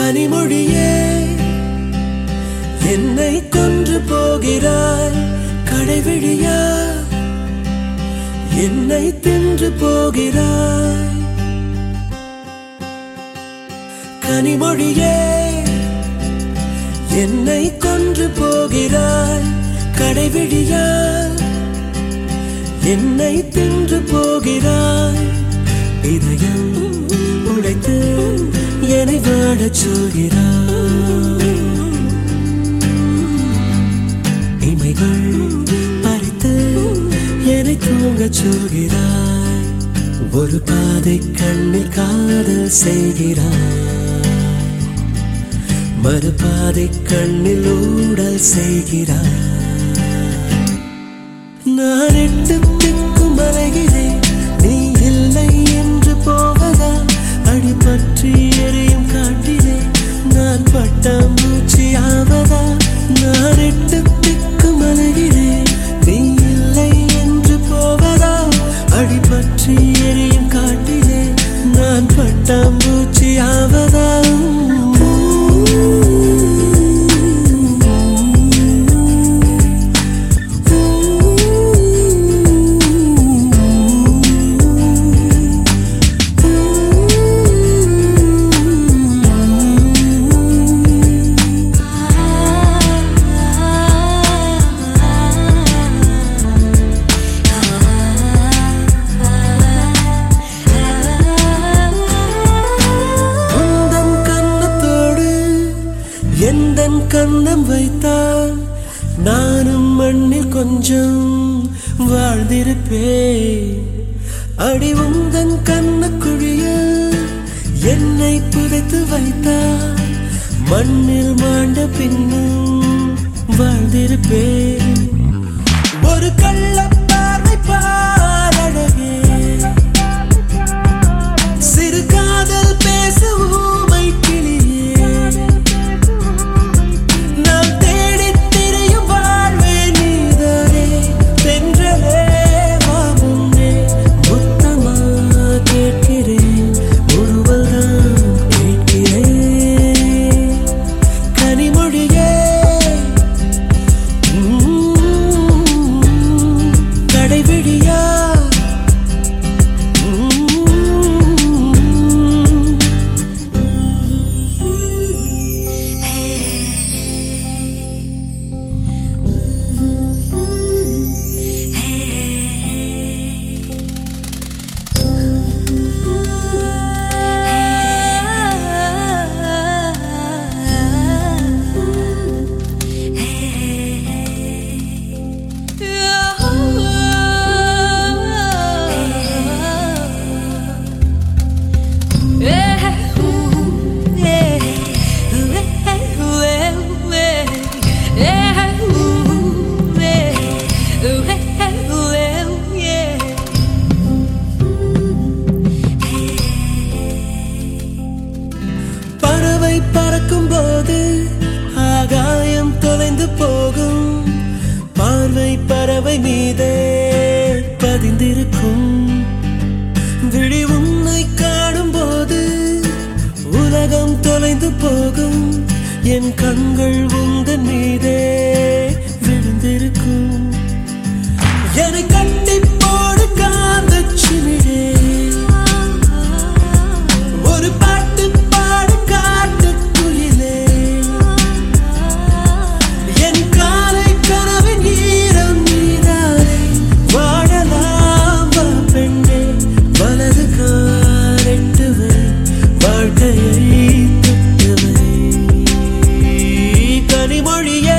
கனிமொழியே என்னை கொன்று போகிறாய் கடைவிழியா என்னை தின்று போகிறாய் கனிமொழியே என்னை கொன்று போகிறாய் கடைவிழியா என்னை தின்று போகிறாய் இதயம் உடைத்து என்னை வாழச் சொல்கிறாய் இமைகள் பறித்து என்னை தூங்கச் சொல்கிறாய் ஒரு பாதை கண்ணில் காதல் செய்கிறாய் மறுபாதை கண்ணில் ஊடல் செய்கிறாய் நான் எட்டு திக்கும் அலைகிறேன் நீ இல்லை என்று போவதா அடிபற்றி எரியும் காட்டிலே நான் பட்டாம்பூச்சி ஆவதா நான் எட்டு திக்கும் அலைகிறேன் நீ இல்லை என்று போவதா அடிபற்றி எரியும் காட்டிலே நான் பட்டாம்பூச்சி ஆவதா உந்தன் கன்னத்தோடு எந்தன் கண்ணம் வைத்தால் நானும் மண்ணில் கொஞ்சம் வாழ்ந்திருப்பேன் அடி உந்தன் கண்ணக்குழியில் என்னை புதைத்து வைத்தால் மண்ணில் மாண்ட பின்னும் வாழ்ந்திருப்பேன் ஒரு கள்ள பார்வை பாரழகே சிறு காதல் பேச ஊமை கிளியே நாம் தேடித் திரியும் வாழ்வே நீதானே தென்றலே வா முன்னே முத்தமா கேட்கிறேன் முழுவல் தான் கேட்கிறேன் கனிமொழியே உம், கடைவிழியா உம், பறவை பறக்கும் போது ஆகாயம் தொலைந்து போகும் பார்வை பறவை மீதே பதிந்திருக்கும் விழி உன்னை காணும் போது உலகம் தொலைந்து போகும் என் கண்கள் உந்தன் மீதே விழுந்திருக்கும் என்னை கட்டி போடு காந்தச் சிமிழே ஒரு பாட்டு பாடு காட்டு குயிலே என் காலை கனவின் ஈரம் நீராலே வாழலாம் வா பெண்ணே வலது காலெட்டுவை வாழ்க்கையை தொட்டவை கனிமொழியே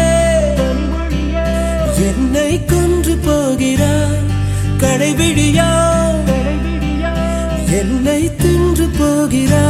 என்னை கொன்று போகிறாய் கடைபிடியா என்னை தின்று போகிறாய்